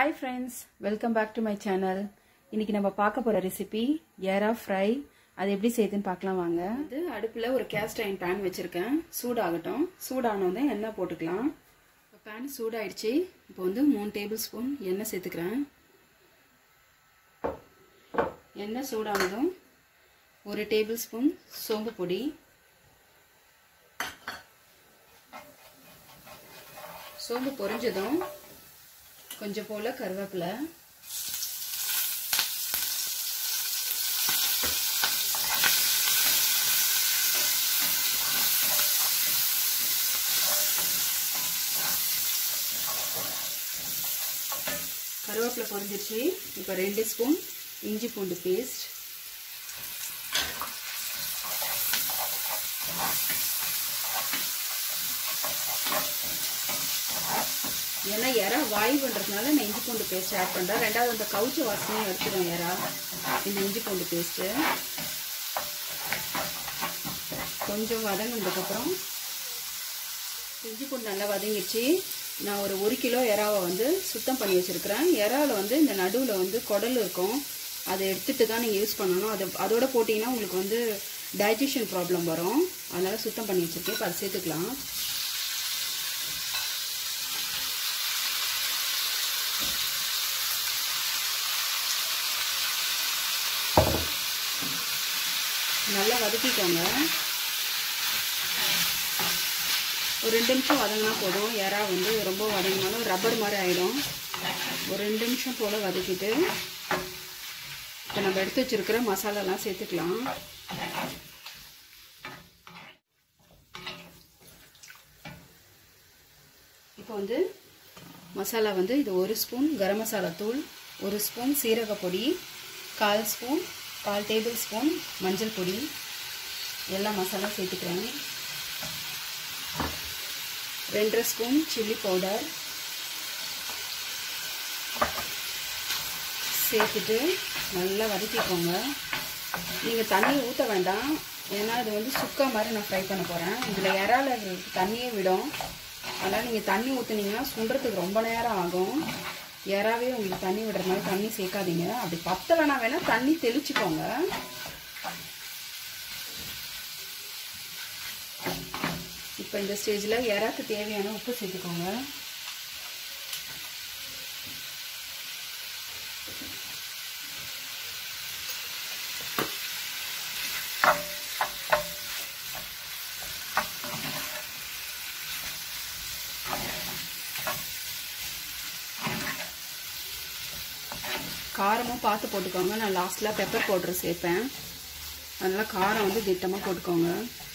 hi friends welcome back to my channel இன்னைக்கு நம்ம பார்க்க போகிற ரெசிபி எரா ஃப்ரை அது எப்படி செய்யுதுன்னு பார்க்கலாம் வாங்க இது அடுப்பில் ஒரு கேஸ்ட் அயன் பேன் வச்சுருக்கேன் சூடாகட்டும் சூடானதும் எண்ணெய் போட்டுக்கலாம் இப்போ பேன் சூடாயிடுச்சு இப்போ வந்து மூணு டேபிள் ஸ்பூன் எண்ணெய் சேர்த்துக்கிறேன் எண்ணெய் சூடானதும் ஒரு டேபிள் ஸ்பூன் சோம்பு பொடி சோம்பு பொரிஞ்சதும் கொஞ்சம் போல் கருவேப்பிலை கருவேப்பிலை பொரிஞ்சிருச்சு இப்போ ரெண்டு ஸ்பூன் இஞ்சி பூண்டு பேஸ்ட் ஏன்னா இறா வாய் பண்ணுறதுனால நான் இஞ்சி பூண்டு பேஸ்ட் ஆட் பண்ணுறேன் ரெண்டாவது அந்த கவுச்ச வாசனையும் எடுத்துடும் இறா இந்த இஞ்சி பூண்டு பேஸ்ட்டு கொஞ்சம் வதங்கினதுக்கப்புறம் இஞ்சி பூண்டு நல்லா வதங்கிடுச்சு நான் ஒரு ஒரு கிலோ இறாவை வந்து சுத்தம் பண்ணி வச்சுருக்கிறேன் இறாவில் வந்து இந்த நடுவில் வந்து குடல் இருக்கும் அதை எடுத்துட்டு தான் நீங்கள் யூஸ் பண்ணணும் அதை அதோட போட்டிங்கன்னா உங்களுக்கு வந்து டைஜஷன் ப்ராப்ளம் வரும் அதனால் சுத்தம் பண்ணி வச்சுருக்கேன் இப்போ அதை சேர்த்துக்கலாம் நல்லா வதக்கிக்கோங்க ஒரு ரெண்டு நிமிஷம் வதங்கினா போதும் இறா வந்து ரொம்ப வதங்கினாலும் ரப்பர் மாதிரி ஆகிடும் ஒரு ரெண்டு நிமிஷம் போல் வதக்கிட்டு இப்போ நம்ம எடுத்து வச்சுருக்கிற மசாலாலாம் சேர்த்துக்கலாம் இப்போ வந்து மசாலா வந்து இது ஒரு ஸ்பூன் கரம் மசாலா தூள் ஒரு ஸ்பூன் சீரக பொடி கால் ஸ்பூன் கால் டேபிள் ஸ்பூன் மஞ்சள் பொடி எல்லா மசாலா சேர்த்துக்கிறேன் ரெண்டரை ஸ்பூன் சில்லி பவுடர் சேர்த்துட்டு நல்லா வதக்கிக்கோங்க நீங்கள் தண்ணி ஊற்ற வேண்டாம் ஏன்னா இது வந்து சுக்கா மாதிரி நான் ஃப்ரை பண்ண போகிறேன் இதில் இறால தண்ணியே விடும் அதனால் நீங்கள் தண்ணி ஊற்றுனீங்கன்னா சுண்டுறதுக்கு ரொம்ப நேரம் ஆகும் யாராவே உங்களுக்கு தண்ணி விடுற மாதிரி தண்ணி சேர்க்காதீங்க அப்படி பத்தலைனா வேணால் தண்ணி தெளிச்சுக்கோங்க இப்போ இந்த ஸ்டேஜில் இறாக்கு தேவையான உப்பு சேர்த்துக்கோங்க காரமும் பார்த்து போட்டுக்கோங்க நான் லாஸ்ட்டில் பெப்பர் பவுட்ரு சேர்ப்பேன் அதனால் காரம் வந்து திட்டமாக போட்டுக்கோங்க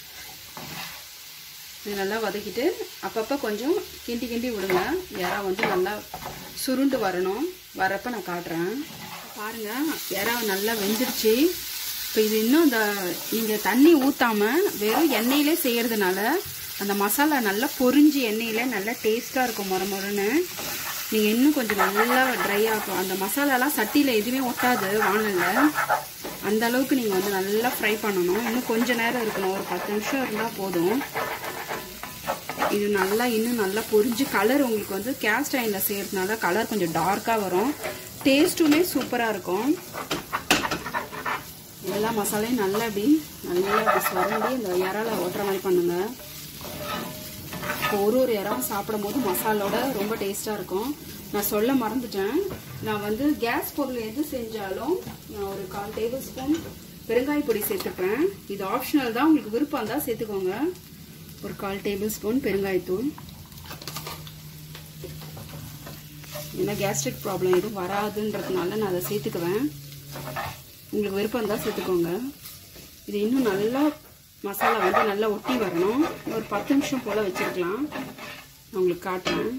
இது நல்லா வதக்கிட்டு அப்பப்போ கொஞ்சம் கிண்டி கிண்டி விடுங்க இறா வந்து நல்லா சுருண்டு வரணும் வரப்போ நான் காட்டுறேன் பாருங்கள் இறா நல்லா வெந்துருச்சு இப்போ இது இன்னும் இந்த நீங்கள் தண்ணி ஊற்றாமல் வெறும் எண்ணெயிலே செய்கிறதுனால அந்த மசாலா நல்லா பொரிஞ்சு எண்ணெயிலே நல்லா டேஸ்ட்டாக இருக்கும் முறை முறைன்னு நீங்கள் இன்னும் கொஞ்சம் நல்லா ட்ரை ஆகும் அந்த மசாலாலாம் சட்டியில் எதுவுமே ஒட்டாது வானலில் அந்த அளவுக்கு நீங்கள் வந்து நல்லா ஃப்ரை பண்ணணும் இன்னும் கொஞ்சம் நேரம் இருக்கணும் ஒரு பத்து நிமிஷம் இருந்தால் போதும் இது நல்லா இன்னும் நல்லா பொரிஞ்சு கலர் உங்களுக்கு வந்து கேஸ்ட் அயனில் செய்கிறதுனால கலர் கொஞ்சம் டார்க்காக வரும் டேஸ்ட்டுமே சூப்பராக இருக்கும் எல்லா மசாலையும் நல்லா இப்படி நல்லா இப்படி சுரண்டி இந்த இறால ஓட்டுற மாதிரி பண்ணுங்கள் இப்போ ஒரு ஒரு இறாவும் சாப்பிடும் போது மசாலோட ரொம்ப டேஸ்ட்டாக இருக்கும் நான் சொல்ல மறந்துட்டேன் நான் வந்து கேஸ் பொருள் எது செஞ்சாலும் நான் ஒரு கால் டேபிள் ஸ்பூன் பெருங்காய பொடி சேர்த்துப்பேன் இது ஆப்ஷனல் தான் உங்களுக்கு விருப்பம் தான் சேர்த்துக்கோங்க ஒரு கால் டேபிள் ஸ்பூன் பெருங்காயத்தூள் ஏன்னா கேஸ்ட்ரிக் ப்ராப்ளம் எதுவும் வராதுன்றதுனால நான் அதை சேர்த்துக்குவேன் உங்களுக்கு விருப்பம் தான் சேர்த்துக்கோங்க இது இன்னும் நல்லா மசாலா வந்து நல்லா ஒட்டி வரணும் ஒரு பத்து நிமிஷம் போல் வச்சுருக்கலாம் நான் உங்களுக்கு காட்டுறேன்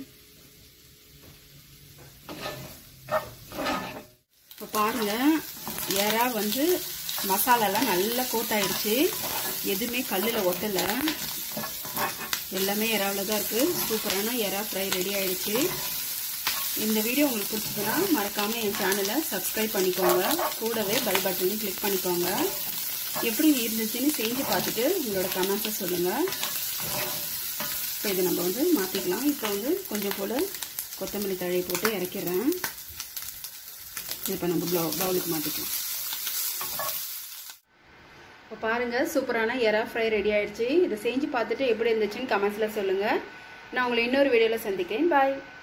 இப்போ பாருங்கள் இறா வந்து மசாலாலாம் நல்லா கோட்டாயிடுச்சு எதுவுமே கல்லில் ஒட்டலை எல்லாமே இறாவில் தான் இருக்குது சூப்பரான இறா ஃப்ரை ரெடி ஆயிடுச்சு இந்த வீடியோ உங்களுக்கு பிடிச்சதுன்னா மறக்காமல் என் சேனலை சப்ஸ்கிரைப் பண்ணிக்கோங்க கூடவே பெல் பட்டனையும் கிளிக் பண்ணிக்கோங்க எப்படி இருந்துச்சுன்னு செஞ்சு பார்த்துட்டு உங்களோட கமெண்ட்ஸை சொல்லுங்கள் இப்போ இதை நம்ம வந்து மாற்றிக்கலாம் இப்போ வந்து கொஞ்சம் போல் கொத்தமல்லி தழை போட்டு இறக்கிடுறேன் இப்போ நம்ம ப்ளவு பவுலுக்கு மாற்றிக்கலாம் இப்போ பாருங்கள் சூப்பரான எறா ஃப்ரை ரெடி ஆயிடுச்சு இதை செஞ்சு பார்த்துட்டு எப்படி இருந்துச்சுன்னு கமெண்ட்ஸில் சொல்லுங்கள் நான் உங்களை இன்னொரு வீடியோவில் சந்திக்கிறேன் பாய்